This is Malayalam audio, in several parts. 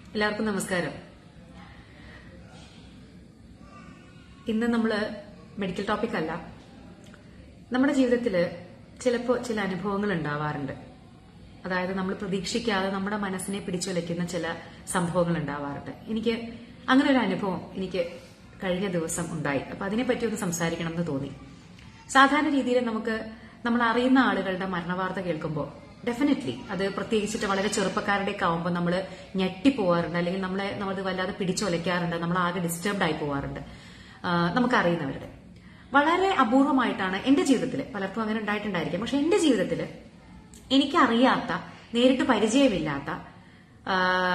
എല്ലാവർക്കും നമസ്കാരം ഇന്ന് നമ്മൾ മെഡിക്കൽ ടോപ്പിക് അല്ല നമ്മുടെ ജീവിതത്തിൽ ചിലപ്പോൾ ചില അനുഭവങ്ങൾ ഉണ്ടാവാറുണ്ട് അതായത് നമ്മൾ പ്രതീക്ഷിക്കാതെ നമ്മുടെ മനസ്സിനെ പിടിച്ചുലയ്ക്കുന്ന ചില സംഭവങ്ങൾ ഉണ്ടാവാറുണ്ട് എനിക്ക് അങ്ങനെ ഒരു അനുഭവം എനിക്ക് കഴിഞ്ഞ ദിവസം ഉണ്ടായി അപ്പൊ അതിനെപ്പറ്റി ഒന്ന് സംസാരിക്കണം എന്ന് തോന്നി സാധാരണ രീതിയിൽ നമുക്ക് നമ്മൾ അറിയുന്ന ആളുകളുടെ മരണവാർത്ത കേൾക്കുമ്പോൾ ഡെഫിനറ്റ്ലി അത് പ്രത്യേകിച്ചിട്ട് വളരെ ചെറുപ്പക്കാരുടെയൊക്കെ ആവുമ്പോൾ നമ്മൾ ഞെട്ടിപ്പോവാറുണ്ട് അല്ലെങ്കിൽ നമ്മളെ നമ്മളത് വല്ലാതെ പിടിച്ചുലയ്ക്കാറുണ്ട് നമ്മൾ ആകെ ഡിസ്റ്റർബ്ഡ് ആയി പോവാറുണ്ട് ആ, നമുക്കറിയുന്നവരുടെ വളരെ അപൂർവമായിട്ടാണ് എന്റെ ജീവിതത്തിൽ പലർക്കും അങ്ങനെ ഉണ്ടായിട്ടുണ്ടായിരിക്കും പക്ഷെ എന്റെ ജീവിതത്തിൽ എനിക്കറിയാത്ത നേരിട്ട് പരിചയമില്ലാത്ത ആ,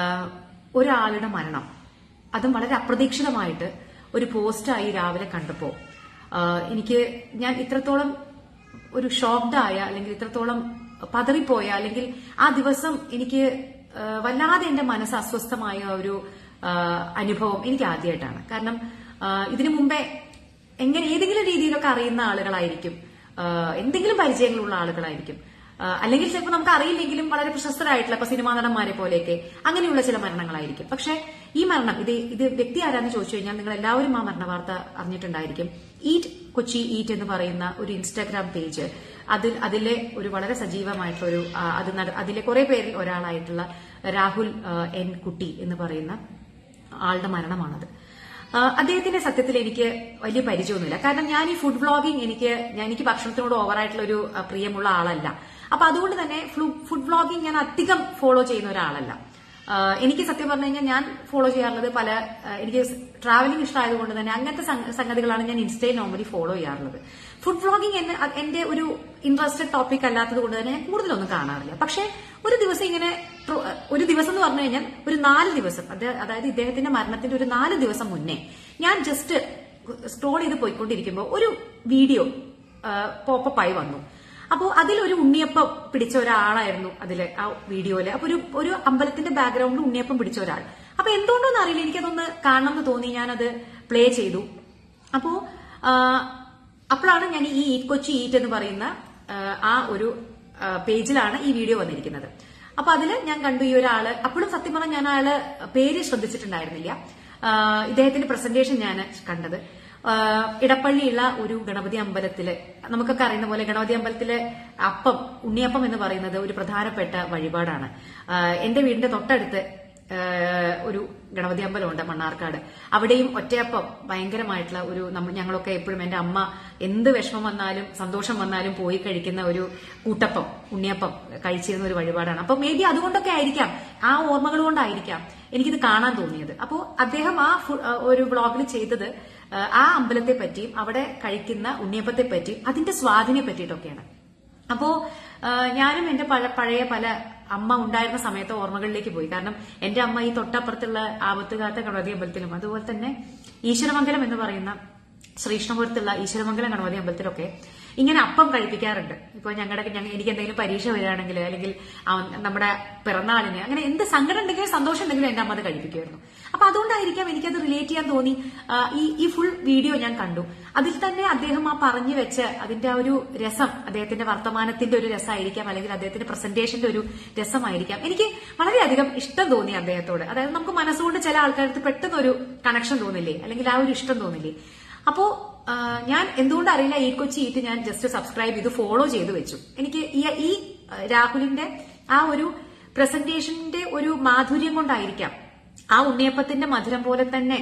ഒരാളുടെ മരണം അതും വളരെ അപ്രതീക്ഷിതമായിട്ട് ഒരു പോസ്റ്റായി രാവിലെ കണ്ടപ്പോ ആ, എനിക്ക് ഞാൻ ഇത്രത്തോളം ഒരു ഷോക്ഡ് ആയ അല്ലെങ്കിൽ ഇത്രത്തോളം പതറിപ്പോയ അല്ലെങ്കിൽ ആ ദിവസം എനിക്ക് ആ, വല്ലാതെ എന്റെ മനസ്സ് അസ്വസ്ഥമായ ഒരു ആ, അനുഭവം എനിക്ക് ആദ്യമായിട്ടാണ് കാരണം ആ, ഇതിനു മുമ്പേ എങ്ങനെ ഏതെങ്കിലും രീതിയിലൊക്കെ അറിയുന്ന ആളുകളായിരിക്കും ആ, എന്തെങ്കിലും പരിചയങ്ങളുള്ള ആളുകളായിരിക്കും ആ, അല്ലെങ്കിൽ ചിലപ്പോൾ നമുക്ക് അറിയില്ലെങ്കിലും വളരെ പ്രശസ്തരായിട്ടുള്ള ഇപ്പൊ സിനിമാ നടന്മാരെ പോലെയൊക്കെ അങ്ങനെയുള്ള ചില മരണങ്ങളായിരിക്കും പക്ഷെ ഈ മരണം ഇത് ഇത് വ്യക്തി ആരാന്ന് ചോദിച്ചു കഴിഞ്ഞാൽ നിങ്ങൾ എല്ലാവരും ആ മരണ വാർത്ത അറിഞ്ഞിട്ടുണ്ടായിരിക്കും ഈറ്റ് കൊച്ചി ഈറ്റ് എന്ന് പറയുന്ന ഒരു ഇൻസ്റ്റാഗ്രാം പേജ് അതിൽ അതിലെ ഒരു വളരെ സജീവമായിട്ടുള്ള ഒരു ആ, അത് നട- അതിലെ കുറെ പേരിൽ ഒരാളായിട്ടുള്ള രാഹുൽ ആ, എൻ കുട്ടി എന്ന് പറയുന്ന ആളുടെ മരണമാണത് ആ, അദ്ദേഹത്തിന്റെ സത്യത്തിൽ എനിക്ക് വലിയ പരിചയമൊന്നുമില്ല കാരണം ഞാൻ ഈ ഫുഡ് വ്ളോഗിങ് എനിക്ക് ഞാൻ എനിക്ക് ഭക്ഷണത്തിനോട് ഓവറായിട്ടുള്ള ഒരു ആ, പ്രിയമുള്ള ആളല്ല അപ്പൊ അതുകൊണ്ട് തന്നെ ഫുഡ് വ്ളോഗിങ് ഞാൻ അധികം ഫോളോ ചെയ്യുന്ന ഒരാളല്ല ആ, എനിക്ക് സത്യം പറഞ്ഞു കഴിഞ്ഞാൽ ഞാൻ ഫോളോ ചെയ്യാറുള്ളത് പല ആ, എനിക്ക് ട്രാവലിംഗ് ഇഷ്ടമായതുകൊണ്ട് തന്നെ അങ്ങനത്തെ സംഗ- സംഗതികളാണ് ഞാൻ ഇൻസ്റ്റയിൽ നോർമലി ഫോളോ ചെയ്യാറുള്ളത് ഫുഡ് വ്ളോഗിങ് എന്ന് അത് എന്റെ ഒരു ഇൻട്രസ്റ്റഡ് ടോപ്പിക് അല്ലാത്തത് കൊണ്ട് തന്നെ ഞാൻ കൂടുതലൊന്നും കാണാറില്ല പക്ഷേ ഒരു ദിവസം ഇങ്ങനെ ട്രോ- ഒരു ദിവസം എന്ന് പറഞ്ഞു കഴിഞ്ഞാൽ ഒരു നാല് ദിവസം അത് അതായത് ഇദ്ദേഹത്തിന്റെ മരണത്തിന്റെ ഒരു നാല് ദിവസം മുന്നേ ഞാൻ ജസ്റ്റ് സ്ക്രോൾ ചെയ്ത് പോയിക്കൊണ്ടിരിക്കുമ്പോൾ ഒരു വീഡിയോ പോപ്പപ്പ് ആയി വന്നു അപ്പോ അതിലൊരു ഉണ്ണിയപ്പം പിടിച്ച ഒരാളായിരുന്നു അതില് ആ വീഡിയോയില് അപ്പൊ ഒരു ഒരു അമ്പലത്തിന്റെ ബാക്ക്ഗ്രൗണ്ടിൽ ഉണ്ണിയപ്പം പിടിച്ച ഒരാൾ അപ്പൊ എന്തുകൊണ്ടോന്ന് അറിയില്ല എനിക്കതൊന്ന് കാണണം എന്ന് തോന്നി ഞാനത് പ്ലേ ചെയ്തു അപ്പോ ആ, അപ്പോഴാണ് ഞാൻ ഈ ഈറ്റ് കൊച്ചി ഈറ്റ് എന്ന് പറയുന്ന ആ, ആ ഒരു ആ, പേജിലാണ് ഈ വീഡിയോ വന്നിരിക്കുന്നത് അപ്പൊ അതില് ഞാൻ കണ്ടു ഈ ഒരാള് അപ്പോഴും സത്യം പറഞ്ഞാൽ ഞാൻ അയാള് പേര് ശ്രദ്ധിച്ചിട്ടുണ്ടായിരുന്നില്ല ആ, ഇദ്ദേഹത്തിന്റെ പ്രസന്റേഷൻ ഞാൻ കണ്ടത് ആ, ഇടപ്പള്ളിയുള്ള ഒരു ഗണപതി അമ്പലത്തില് നമുക്കൊക്കെ അറിയുന്ന പോലെ ഗണപതി അമ്പലത്തിലെ അപ്പം ഉണ്ണിയപ്പം എന്ന് പറയുന്നത് ഒരു പ്രധാനപ്പെട്ട വഴിപാടാണ് ആ, എന്റെ വീടിന്റെ തൊട്ടടുത്ത് ആ, ഒരു ഗണപതി അമ്പലമുണ്ട് മണ്ണാർക്കാട് അവിടെയും ഒറ്റയപ്പം ഭയങ്കരമായിട്ടുള്ള ഒരു നമ്മ ഞങ്ങളൊക്കെ എപ്പോഴും എന്റെ അമ്മ എന്ത് വിഷമം വന്നാലും സന്തോഷം വന്നാലും പോയി കഴിക്കുന്ന ഒരു കൂട്ടപ്പം ഉണ്ണിയപ്പം കഴിച്ചിരുന്ന ഒരു വഴിപാടാണ് അപ്പൊ മേ ബി അതുകൊണ്ടൊക്കെ ആയിരിക്കാം ആ ഓർമ്മകൾ കൊണ്ടായിരിക്കാം എനിക്കിത് കാണാൻ തോന്നിയത് അപ്പോ അദ്ദേഹം ആ ഫു- ആ ഒരു വ്ളോഗിൽ ചെയ്തത് ആ, ആ അമ്പലത്തെ പറ്റിയും അവിടെ കഴിക്കുന്ന ഉണ്ണിയപ്പത്തെ പറ്റിയും അതിന്റെ സ്വാദിനെ പറ്റിയിട്ടൊക്കെയാണ് അപ്പോ ആ, ഞാനും എന്റെ പഴ പഴയ പല അമ്മ ഉണ്ടായിരുന്ന സമയത്തെ ഓർമ്മകളിലേക്ക് പോയി കാരണം എന്റെ അമ്മ ഈ തൊട്ടപ്പുറത്തുള്ള ആപത്തുകാത്ത ഗണപതി അമ്പലത്തിലും അതുപോലെ തന്നെ ഈശ്വരമംഗലം എന്ന് പറയുന്ന ശ്രീകൃഷ്ണപുരത്തുള്ള ഈശ്വരമംഗലം ഗണപതി അമ്പലത്തിലൊക്കെ ഇങ്ങനെ അപ്പം കഴിപ്പിക്കാറുണ്ട് ഇപ്പൊ ഞങ്ങളുടെ ഞങ്ങ എനിക്ക് എന്തെങ്കിലും പരീക്ഷ വരികയാണെങ്കിൽ അല്ലെങ്കിൽ ആ, നമ്മുടെ പിറന്നാളിന് അങ്ങനെ എന്ത് സങ്കടം ഉണ്ടെങ്കിലും സന്തോഷം ഉണ്ടെങ്കിലും എന്റെ അമ്മ അത് കഴിപ്പിക്കുമായിരുന്നു അപ്പൊ അതുകൊണ്ടായിരിക്കാം എനിക്കത് റിലേറ്റ് ചെയ്യാൻ തോന്നി ആ, ഈ ഈ ഫുൾ വീഡിയോ ഞാൻ കണ്ടു അതിൽ തന്നെ അദ്ദേഹം ആ പറഞ്ഞു വെച്ച് അതിന്റെ ആ ഒരു രസം അദ്ദേഹത്തിന്റെ വർത്തമാനത്തിന്റെ ഒരു രസമായിരിക്കാം അല്ലെങ്കിൽ അദ്ദേഹത്തിന്റെ പ്രസന്റേഷന്റെ ഒരു രസമായിരിക്കാം എനിക്ക് വളരെയധികം ഇഷ്ടം തോന്നി അദ്ദേഹത്തോട് അതായത് നമുക്ക് മനസ്സുകൊണ്ട് ചില ആൾക്കാർക്ക് പെട്ടെന്ന് ഒരു കണക്ഷൻ തോന്നില്ലേ അല്ലെങ്കിൽ ആ ഒരു ഇഷ്ടം തോന്നില്ലേ അപ്പോ ആ, ഞാൻ എന്തുകൊണ്ട് അറിയില്ല ഈ കൊച്ചി ഈറ്റ് ഞാൻ ജസ്റ്റ് സബ്സ്ക്രൈബ് ചെയ്ത് ഫോളോ ചെയ്ത് വെച്ചു എനിക്ക് ഈ ഈ ആ, രാഹുലിന്റെ ആ ഒരു പ്രസന്റേഷന്റെ ഒരു മാധുര്യം കൊണ്ടായിരിക്കാം ആ ഉണ്ണിയപ്പത്തിന്റെ മധുരം പോലെ തന്നെ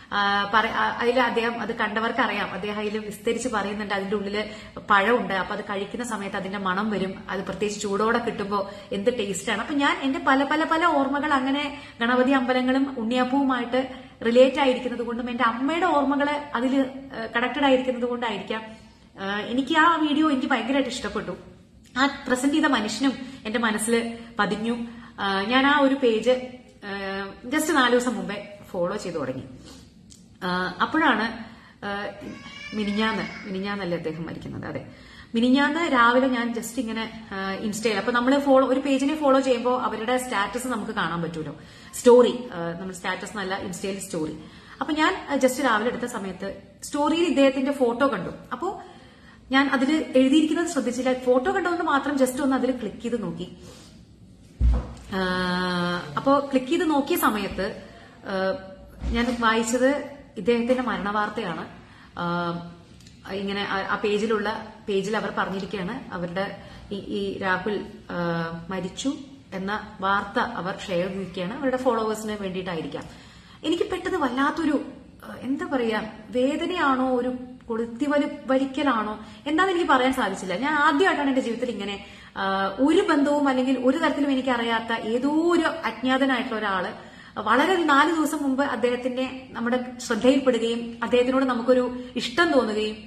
അതിൽ അദ്ദേഹം അത് കണ്ടവർക്ക് അറിയാം അദ്ദേഹം അതിൽ വിസ്തരിച്ച് പറയുന്നുണ്ട് അതിന്റെ ഉള്ളില് പഴമുണ്ട് അപ്പൊ അത് കഴിക്കുന്ന സമയത്ത് അതിന്റെ മണം വരും അത് പ്രത്യേകിച്ച് ചൂടോടെ കിട്ടുമ്പോൾ എന്ത് ടേസ്റ്റാണ് അപ്പൊ ഞാൻ എന്റെ പല പല പല ഓർമ്മകൾ അങ്ങനെ ഗണപതി അമ്പലങ്ങളും ഉണ്ണിയപ്പവുമായിട്ട് റിലേറ്റ് ആയിരിക്കുന്നത് കൊണ്ടും എന്റെ അമ്മയുടെ ഓർമ്മകൾ അതിൽ കണക്റ്റഡ് ആയിരിക്കുന്നത് കൊണ്ടായിരിക്കാം ആ, എനിക്ക് ആ വീഡിയോ എനിക്ക് ഭയങ്കരമായിട്ട് ഇഷ്ടപ്പെട്ടു ആ പ്രസന്റ് ചെയ്ത മനുഷ്യനും എന്റെ മനസ്സിൽ പതിഞ്ഞു ആ, ഞാൻ ആ ഒരു പേജ് ജസ്റ്റ് നാല് ദിവസം മുമ്പേ ഫോളോ ചെയ്തു തുടങ്ങി ആ, അപ്പോഴാണ് ആ, മിനിഞ്ഞാന്ന് മിനിഞ്ഞാന്നല്ലേ അദ്ദേഹം മരിക്കുന്നത് അതെ മിനിഞ്ഞാന്ന് രാവിലെ ഞാൻ ജസ്റ്റ് ഇങ്ങനെ ആ, ഇൻസ്റ്റയിൽ അപ്പൊ നമ്മൾ ഫോളോ ഒരു പേജിനെ ഫോളോ ചെയ്യുമ്പോൾ അവരുടെ സ്റ്റാറ്റസ് നമുക്ക് കാണാൻ പറ്റുമല്ലോ സ്റ്റോറി നമ്മൾ സ്റ്റാറ്റസ് എന്നല്ല ഇൻസ്റ്റയിൽ സ്റ്റോറി അപ്പൊ ഞാൻ ജസ്റ്റ് രാവിലെ എടുത്ത സമയത്ത് സ്റ്റോറിയിൽ ഇദ്ദേഹത്തിന്റെ ഫോട്ടോ കണ്ടു അപ്പോ ഞാൻ അതിൽ എഴുതിയിരിക്കുന്നത് ശ്രദ്ധിച്ചില്ല ഫോട്ടോ കണ്ടുകൊണ്ട് മാത്രം ജസ്റ്റ് ഒന്ന് അതിൽ ക്ലിക്ക് ചെയ്ത് നോക്കി ആ, അപ്പൊ അപ്പോ ക്ലിക്ക് ചെയ്ത് നോക്കിയ സമയത്ത് ആ, ഞാൻ വായിച്ചത് ഇദ്ദേഹത്തിന്റെ മരണവാർത്തയാണ് ആ, ഇങ്ങനെ ആ- ആ പേജിലുള്ള പേജിൽ അവർ പറഞ്ഞിരിക്കുകയാണ് അവരുടെ ഈ ഈ രാഹുൽ ആ, മരിച്ചു എന്ന വാർത്ത അവർ ഷെയർ ചെയ്തിരിക്കുകയാണ് അവരുടെ ഫോളോവേഴ്സിന് വേണ്ടിയിട്ടായിരിക്കാം എനിക്ക് പെട്ടെന്ന് വല്ലാത്തൊരു ആ, എന്താ പറയാ വേദനയാണോ ഒരു കൊളുത്തി വലി വലിക്കലാണോ എന്താണെന്ന് എനിക്ക് പറയാൻ സാധിച്ചില്ല ഞാൻ ആദ്യമായിട്ടാണ് എന്റെ ജീവിതത്തിൽ ഇങ്ങനെ ആ, ഒരു ബന്ധവും അല്ലെങ്കിൽ ഒരു തരത്തിലും എനിക്ക് അറിയാത്ത ഏതോ ഒരു അജ്ഞാതനായിട്ടുള്ള ഒരാള് വളരെ ഒരു നാല് ദിവസം മുമ്പ് അദ്ദേഹത്തിന്റെ നമ്മുടെ ശ്രദ്ധയിൽപ്പെടുകയും അദ്ദേഹത്തിനോട് നമുക്കൊരു ഇഷ്ടം തോന്നുകയും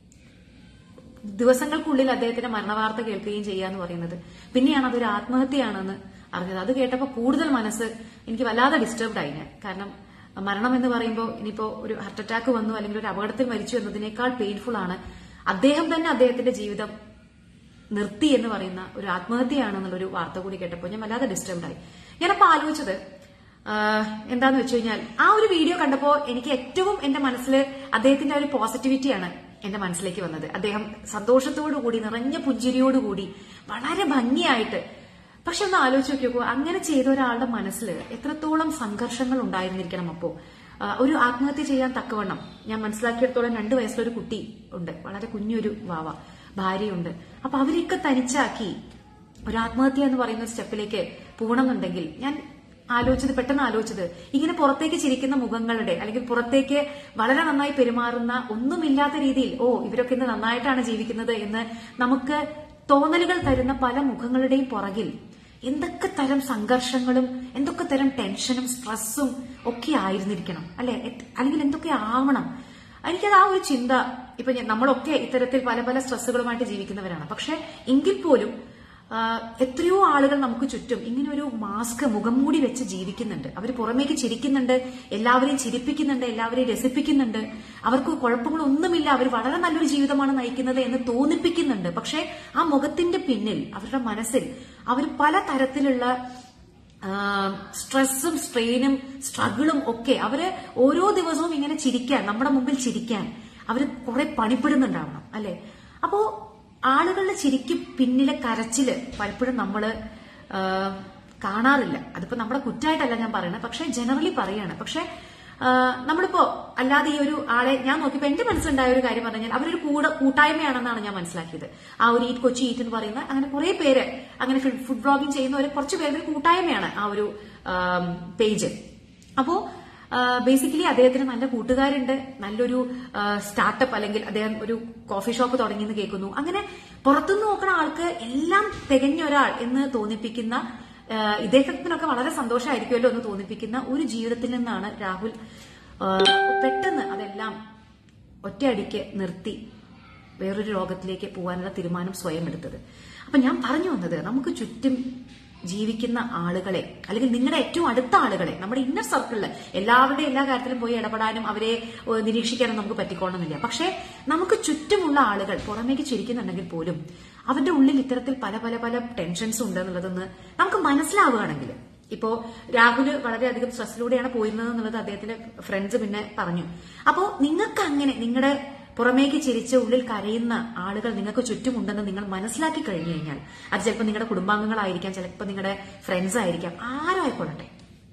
ദിവസങ്ങൾക്കുള്ളിൽ അദ്ദേഹത്തിന്റെ മരണവാർത്ത കേൾക്കുകയും ചെയ്യുക എന്ന് പറയുന്നത് പിന്നെയാണ് അതൊരു ആത്മഹത്യയാണെന്ന് അറിഞ്ഞത് അത് കേട്ടപ്പോൾ കൂടുതൽ മനസ്സ് എനിക്ക് വല്ലാതെ ഡിസ്റ്റർബ്ഡ് ആയി ഞാൻ കാരണം മരണം എന്ന് പറയുമ്പോൾ ഇനിയിപ്പോ ഒരു ഹാർട്ട് അറ്റാക്ക് വന്നു അല്ലെങ്കിൽ ഒരു അപകടത്തിൽ മരിച്ചു എന്നതിനേക്കാൾ പെയിൻഫുൾ ആണ് അദ്ദേഹം തന്നെ അദ്ദേഹത്തിന്റെ ജീവിതം നിർത്തി എന്ന് പറയുന്ന ഒരു ആത്മഹത്യയാണെന്നുള്ളൊരു വാർത്ത കൂടി കേട്ടപ്പോൾ ഞാൻ വല്ലാതെ ഡിസ്റ്റർബ്ഡ് ആയി ഞാനപ്പോ ആലോചിച്ചത് ആഹ്, എന്താന്ന് വെച്ച് കഴിഞ്ഞാൽ ആ ഒരു വീഡിയോ കണ്ടപ്പോ എനിക്ക് ഏറ്റവും എന്റെ മനസ്സിൽ അദ്ദേഹത്തിന്റെ ആ ഒരു പോസിറ്റിവിറ്റിയാണ് എന്റെ മനസ്സിലേക്ക് വന്നത് അദ്ദേഹം സന്തോഷത്തോടു കൂടി നിറഞ്ഞ പുഞ്ചിരിയോടുകൂടി വളരെ ഭംഗിയായിട്ട് പക്ഷെ ഒന്ന് ആലോചിച്ച് നോക്കിയോക്കൂ അങ്ങനെ ചെയ്ത ഒരാളുടെ മനസ്സിൽ എത്രത്തോളം സംഘർഷങ്ങൾ ഉണ്ടായിരുന്നിരിക്കണം അപ്പോ ആ, ഒരു ആത്മഹത്യ ചെയ്യാൻ തക്കവണ്ണം ഞാൻ മനസ്സിലാക്കിയിടത്തോളം രണ്ടു വയസ്സിലൊരു കുട്ടി ഉണ്ട് വളരെ കുഞ്ഞൊരു വാവ ഭാര്യയുണ്ട് അപ്പൊ അവരെയൊക്കെ തനിച്ചാക്കി ഒരു ആത്മഹത്യ എന്ന് പറയുന്ന ഒരു സ്റ്റെപ്പിലേക്ക് പോകണമെന്നുണ്ടെങ്കിൽ ഞാൻ ആലോചിച്ചത് പെട്ടെന്ന് ആലോചിച്ചത് ഇങ്ങനെ പുറത്തേക്ക് ചിരിക്കുന്ന മുഖങ്ങളുടെ അല്ലെങ്കിൽ പുറത്തേക്ക് വളരെ നന്നായി പെരുമാറുന്ന ഒന്നുമില്ലാത്ത രീതിയിൽ ഓ ഇവരൊക്കെ ഇന്ന് നന്നായിട്ടാണ് ജീവിക്കുന്നത് എന്ന് നമുക്ക് തോന്നലുകൾ തരുന്ന പല മുഖങ്ങളുടെയും പുറകിൽ എന്തൊക്കെ തരം സംഘർഷങ്ങളും എന്തൊക്കെ തരം ടെൻഷനും സ്ട്രെസ്സും ഒക്കെ ആയിരുന്നിരിക്കണം അല്ലെ എത്- അല്ലെങ്കിൽ എന്തൊക്കെ ആവണം എനിക്കത് ആ ഒരു ചിന്ത ഇപ്പൊ ഞാൻ- നമ്മളൊക്കെ ഇത്തരത്തിൽ പല പല സ്ട്രെസ്സുകളുമായിട്ട് ജീവിക്കുന്നവരാണ് പക്ഷെ എങ്കിൽ പോലും ആ, എത്രയോ ആളുകൾ നമുക്ക് ചുറ്റും ഇങ്ങനെ ഒരു മാസ്ക് മുഖം മൂടി വെച്ച് ജീവിക്കുന്നുണ്ട് അവർ പുറമേക്ക് ചിരിക്കുന്നുണ്ട് എല്ലാവരെയും ചിരിപ്പിക്കുന്നുണ്ട് എല്ലാവരെയും രസിപ്പിക്കുന്നുണ്ട് അവർക്ക് കുഴപ്പങ്ങളൊന്നുമില്ല അവർ വളരെ നല്ലൊരു ജീവിതമാണ് നയിക്കുന്നത് എന്ന് തോന്നിപ്പിക്കുന്നുണ്ട് പക്ഷെ ആ മുഖത്തിന്റെ പിന്നിൽ അവരുടെ മനസ്സിൽ അവർ പല തരത്തിലുള്ള സ്ട്രെസ്സും സ്ട്രെയിനും സ്ട്രഗിളും ഒക്കെ അവര് ഓരോ ദിവസവും ഇങ്ങനെ ചിരിക്കാൻ നമ്മുടെ മുമ്പിൽ ചിരിക്കാൻ അവര് കുറെ പണിപ്പെടുന്നുണ്ടാവണം അല്ലെ അപ്പോ ആളുകളുടെ ചിരിക്ക് പിന്നിലെ കരച്ചില് പലപ്പോഴും നമ്മള് ആ, കാണാറില്ല അതിപ്പോ നമ്മുടെ കുറ്റായിട്ടല്ല ഞാൻ പറയുന്നത് പക്ഷെ ജനറലി പറയാണ് പക്ഷെ ആ, നമ്മളിപ്പോ അല്ലാതെ ഈ ഒരു ആളെ ഞാൻ നോക്കിയപ്പോ എന്റെ മനസ്സിലുണ്ടായ ഒരു കാര്യം പറഞ്ഞാൽ അവരൊരു കൂട കൂട്ടായ്മയാണെന്നാണ് ഞാൻ മനസ്സിലാക്കിയത് ആ ഒരു ഈറ്റ് കൊച്ചി ഈറ്റ് എന്ന് പറയുന്ന അങ്ങനെ കുറെ പേര് അങ്ങനെ ഫുഡ് ബ്ലോഗിംഗ് ചെയ്യുന്നവര് കുറച്ച് പേരുടെ ഒരു കൂട്ടായ്മയാണ് ആ ഒരു പേജ് അപ്പോ ബേസിക്കലി അദ്ദേഹത്തിന് നല്ല കൂട്ടുകാരുണ്ട് നല്ലൊരു സ്റ്റാർട്ടപ്പ് അല്ലെങ്കിൽ അദ്ദേഹം ഒരു കോഫി ഷോപ്പ് തുടങ്ങിയെന്ന് കേൾക്കുന്നു അങ്ങനെ പുറത്തുനിന്ന് നോക്കുന്ന ആൾക്ക് എല്ലാം തികഞ്ഞ ഒരാൾ എന്ന് തോന്നിപ്പിക്കുന്ന ആ, ഇദ്ദേഹത്തിനൊക്കെ വളരെ സന്തോഷമായിരിക്കുമല്ലോ എന്ന് തോന്നിപ്പിക്കുന്ന ഒരു ജീവിതത്തിൽ നിന്നാണ് രാഹുൽ ആ, പെട്ടെന്ന് അതെല്ലാം ഒറ്റയടിക്ക് നിർത്തി വേറൊരു ലോകത്തിലേക്ക് പോകാനുള്ള തീരുമാനം സ്വയം എടുത്തത് അപ്പൊ ഞാൻ പറഞ്ഞു വന്നത് നമുക്ക് ചുറ്റും ജീവിക്കുന്ന ആളുകളെ അല്ലെങ്കിൽ നിങ്ങളുടെ ഏറ്റവും അടുത്ത ആളുകളെ നമ്മുടെ ഇന്നർ സർക്കിളിൽ എല്ലാവരുടെയും എല്ലാ കാര്യത്തിലും പോയി ഇടപെടാനും അവരെ ഏഹ്, നിരീക്ഷിക്കാനും നമുക്ക് പറ്റിക്കോണമെന്നില്ല പക്ഷെ നമുക്ക് ചുറ്റുമുള്ള ആളുകൾ പുറമേക്ക് ചിരിക്കുന്നുണ്ടെങ്കിൽ പോലും അവരുടെ ഉള്ളിൽ ഇത്തരത്തിൽ പല പല പല ടെൻഷൻസ് ഉണ്ട് എന്നുള്ളതെന്ന് നമുക്ക് മനസ്സിലാവുകയാണെങ്കിൽ ഇപ്പോ രാഹുല് വളരെയധികം സ്ട്രെസ്സിലൂടെയാണ് പോയിരുന്നത് എന്നുള്ളത് അദ്ദേഹത്തിന്റെ ഫ്രണ്ട്സ് പിന്നെ പറഞ്ഞു അപ്പോ നിങ്ങൾക്ക് അങ്ങനെ നിങ്ങളുടെ പുറമേക്ക് ചിരിച്ച് ഉള്ളിൽ കരയുന്ന ആളുകൾ നിങ്ങൾക്ക് ചുറ്റുമുണ്ടെന്ന് നിങ്ങൾ മനസ്സിലാക്കി കഴിഞ്ഞു കഴിഞ്ഞാൽ അത് ചിലപ്പോൾ നിങ്ങളുടെ കുടുംബാംഗങ്ങളായിരിക്കാം ചിലപ്പോൾ നിങ്ങളുടെ ഫ്രണ്ട്സ് ആയിരിക്കാം ആരും ആയിക്കൊള്ളട്ടെ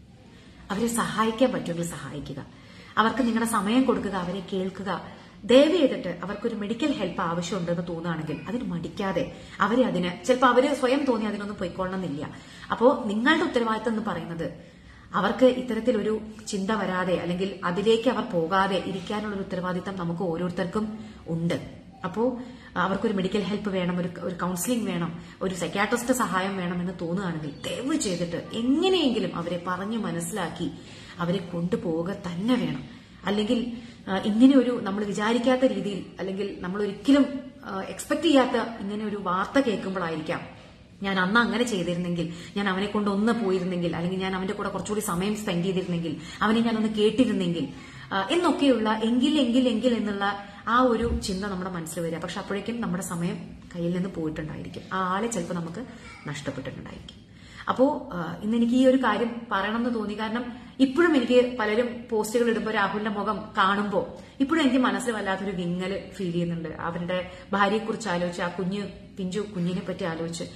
അവരെ സഹായിക്കാൻ പറ്റുമെങ്കിൽ സഹായിക്കുക അവർക്ക് നിങ്ങളുടെ സമയം കൊടുക്കുക അവരെ കേൾക്കുക ദയവ് ചെയ്തിട്ട് അവർക്കൊരു മെഡിക്കൽ ഹെൽപ്പ് ആവശ്യമുണ്ടെന്ന് തോന്നുകയാണെങ്കിൽ അതിന് മടിക്കാതെ അവരെ അതിന് ചിലപ്പോൾ അവര് സ്വയം തോന്നി അതിനൊന്നും പൊയ്ക്കൊള്ളണമെന്നില്ല അപ്പോ നിങ്ങളുടെ ഉത്തരവാദിത്തം എന്ന് പറയുന്നത് അവർക്ക് ഇത്തരത്തിലൊരു ചിന്ത വരാതെ അല്ലെങ്കിൽ അതിലേക്ക് അവർ പോകാതെ ഇരിക്കാനുള്ള ഒരു ഉത്തരവാദിത്തം നമുക്ക് ഓരോരുത്തർക്കും ഉണ്ട് അപ്പോ അവർക്കൊരു മെഡിക്കൽ ഹെൽപ്പ് വേണം ഒരു ഒരു കൗൺസിലിംഗ് വേണം ഒരു സൈക്കാട്രിസ്റ്റ് സഹായം വേണമെന്ന് തോന്നുകയാണെങ്കിൽ ദയവ് ചെയ്തിട്ട് എങ്ങനെയെങ്കിലും അവരെ പറഞ്ഞു മനസ്സിലാക്കി അവരെ കൊണ്ടുപോവുക തന്നെ വേണം അല്ലെങ്കിൽ ആ, ഇങ്ങനെ ഒരു നമ്മൾ വിചാരിക്കാത്ത രീതിയിൽ അല്ലെങ്കിൽ നമ്മൾ ഒരിക്കലും എക്സ്പെക്ട് ചെയ്യാത്ത ഇങ്ങനെ ഒരു വാർത്ത കേൾക്കുമ്പോഴായിരിക്കാം ഞാൻ അന്ന് അങ്ങനെ ചെയ്തിരുന്നെങ്കിൽ ഞാൻ അവനെ കൊണ്ട് ഒന്ന് പോയിരുന്നെങ്കിൽ അല്ലെങ്കിൽ ഞാൻ അവന്റെ കൂടെ കുറച്ചുകൂടി സമയം സ്പെൻഡ് ചെയ്തിരുന്നെങ്കിൽ അവനെ ഞാൻ ഒന്ന് കേട്ടിരുന്നെങ്കിൽ ആ, എന്നൊക്കെയുള്ള എങ്കിൽ എങ്കിൽ എങ്കിൽ എന്നുള്ള ആ ഒരു ചിന്ത നമ്മുടെ മനസ്സിൽ വരിക പക്ഷെ അപ്പോഴേക്കും നമ്മുടെ സമയം കയ്യിൽ നിന്ന് പോയിട്ടുണ്ടായിരിക്കും ആ ആളെ ചിലപ്പോൾ നമുക്ക് നഷ്ടപ്പെട്ടിട്ടുണ്ടായിരിക്കും അപ്പോ ആ, ഇന്ന് എനിക്ക് ഈ ഒരു കാര്യം പറയണമെന്ന് തോന്നി കാരണം ഇപ്പോഴും എനിക്ക് പലരും പോസ്റ്റുകൾ ഇടുമ്പോൾ രാഹുലിന്റെ മുഖം കാണുമ്പോൾ ഇപ്പോഴും എനിക്ക് മനസ്സിൽ വല്ലാത്തൊരു വിങ്ങൽ ഫീൽ ചെയ്യുന്നുണ്ട് അവരുടെ ഭാര്യയെക്കുറിച്ച് ആലോചിച്ച് ആ കുഞ്ഞ് പിഞ്ചു കുഞ്ഞിനെ പറ്റി ആലോചിച്ച്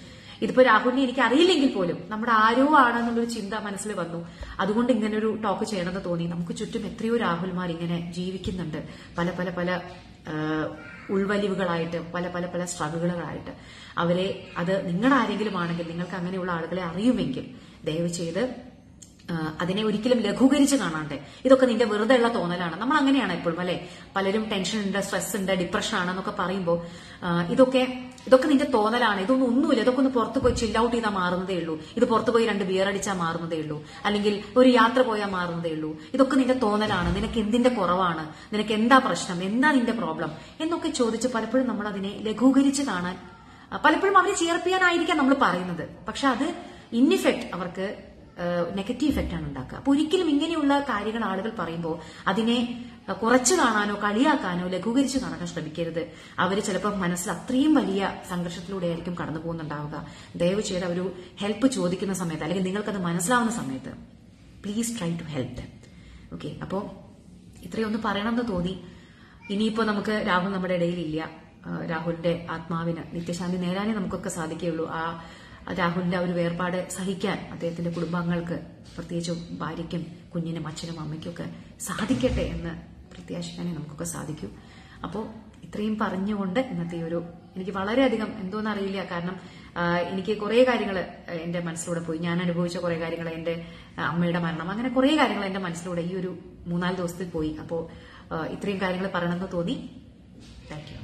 ഇതിപ്പോ രാഹുലിനെ എനിക്ക് അറിയില്ലെങ്കിൽ പോലും നമ്മുടെ ആരോ ആണെന്നുള്ളൊരു ചിന്ത മനസ്സിൽ വന്നു അതുകൊണ്ട് ഇങ്ങനെ ഒരു ടോക്ക് ചെയ്യണമെന്ന് തോന്നി നമുക്ക് ചുറ്റും എത്രയോ രാഹുൽമാർ ഇങ്ങനെ ജീവിക്കുന്നുണ്ട് പല പല പല ആ, ഉൾവലിവുകളായിട്ട് പല പല പല സ്ട്രഗിളുകളായിട്ട് അവരെ അത് നിങ്ങളുടെ ആരെങ്കിലും ആണെങ്കിൽ നിങ്ങൾക്ക് അങ്ങനെയുള്ള ആളുകളെ അറിയുമെങ്കിൽ ദയവ് ചെയ്ത് ആ, അതിനെ ഒരിക്കലും ലഘൂകരിച്ച് കാണാണ്ട് ഇതൊക്കെ നിന്റെ വെറുതെ ഉള്ള തോന്നലാണ് നമ്മൾ അങ്ങനെയാണ് എപ്പോഴും അല്ലെ പലരും ടെൻഷൻ ഉണ്ട് സ്ട്രെസ് ഉണ്ട് ഡിപ്രഷൻ ആണെന്നൊക്കെ പറയുമ്പോൾ ആ, ഇതൊക്കെ ഇതൊക്കെ നിന്റെ തോന്നലാണ് ഇതൊന്നും ഒന്നുമില്ല ഇതൊക്കെ ഒന്ന് പുറത്ത് പോയി ചിൽ ഔട്ട് ചെയ്താൽ മാറുന്നതേ ഉള്ളൂ ഇത് പുറത്ത് പോയി രണ്ട് ബിയർ അടിച്ചാൽ മാറുന്നതേ ഉള്ളൂ അല്ലെങ്കിൽ ഒരു യാത്ര പോയാൽ മാറുന്നതേ ഉള്ളൂ ഇതൊക്കെ നിന്റെ തോന്നലാണ് നിനക്ക് എന്തിന്റെ കുറവാണ് നിനക്ക് എന്താ പ്രശ്നം എന്താ നിന്റെ പ്രോബ്ലം എന്നൊക്കെ ചോദിച്ച് പലപ്പോഴും നമ്മൾ അതിനെ ലഘൂകരിച്ച് കാണാൻ ആ, പലപ്പോഴും അവരെ ചേർപ്പിക്കാനായിരിക്കാം നമ്മൾ പറയുന്നത് പക്ഷെ അത് ഇന്നിഫെക്ട് അവർക്ക് നെഗറ്റീവ് ഇഫക്റ്റ് ആണ് ഉണ്ടാക്കുക അപ്പൊ ഒരിക്കലും ഇങ്ങനെയുള്ള കാര്യങ്ങൾ ആളുകൾ പറയുമ്പോൾ അതിനെ അഹ് കുറച്ചു കാണാനോ കളിയാക്കാനോ ലഘൂകരിച്ച് കാണാനോ ശ്രമിക്കരുത് അവർ ചിലപ്പോൾ മനസ്സിൽ അത്രയും വലിയ സംഘർഷത്തിലൂടെ ആയിരിക്കും കടന്നു പോകുന്നുണ്ടാവുക ദയവ് ചെയ്ത് ഒരു ഹെൽപ്പ് ചോദിക്കുന്ന സമയത്ത് അല്ലെങ്കിൽ നിങ്ങൾക്കത് മനസ്സിലാവുന്ന സമയത്ത് please try to help okay അപ്പോൾ ഇത്രയൊന്ന് പറയണമെന്ന് തോന്നി ഇനിയിപ്പോ നമുക്ക് രാഹുൽ നമ്മുടെ ഇടയിൽ ഇല്ല ആ, രാഹുലിന്റെ ആത്മാവിന് നിത്യശാന്തി നേരാനേ നമുക്കൊക്കെ സാധിക്കുകയുള്ളൂ ആ ആ രാഹുലിന്റെ ആ ഒരു വേർപാട് സഹിക്കാൻ അദ്ദേഹത്തിന്റെ കുടുംബാംഗങ്ങൾക്ക് പ്രത്യേകിച്ചും ഭാര്യയ്ക്കും കുഞ്ഞിനും അച്ഛനും അമ്മയ്ക്കും ഒക്കെ സാധിക്കട്ടെ എന്ന് പ്രത്യാശിക്കാനേ നമുക്കൊക്കെ സാധിക്കൂ അപ്പോൾ ഇത്രയും പറഞ്ഞുകൊണ്ട് ഇന്നത്തെ ഈ ഒരു എനിക്ക് വളരെയധികം എന്തോന്നറിയില്ല കാരണം ആ, എനിക്ക് കുറേ കാര്യങ്ങൾ എന്റെ മനസ്സിലൂടെ പോയി ഞാൻ അനുഭവിച്ച കുറേ കാര്യങ്ങൾ എന്റെ ആ, അമ്മയുടെ മരണം അങ്ങനെ കുറേ കാര്യങ്ങൾ എന്റെ മനസ്സിലൂടെ ഈ ഒരു മൂന്നാല് ദിവസത്തിൽ പോയി അപ്പോൾ ഇത്രയും കാര്യങ്ങൾ പറയണമെന്ന് തോന്നി താങ്ക് യു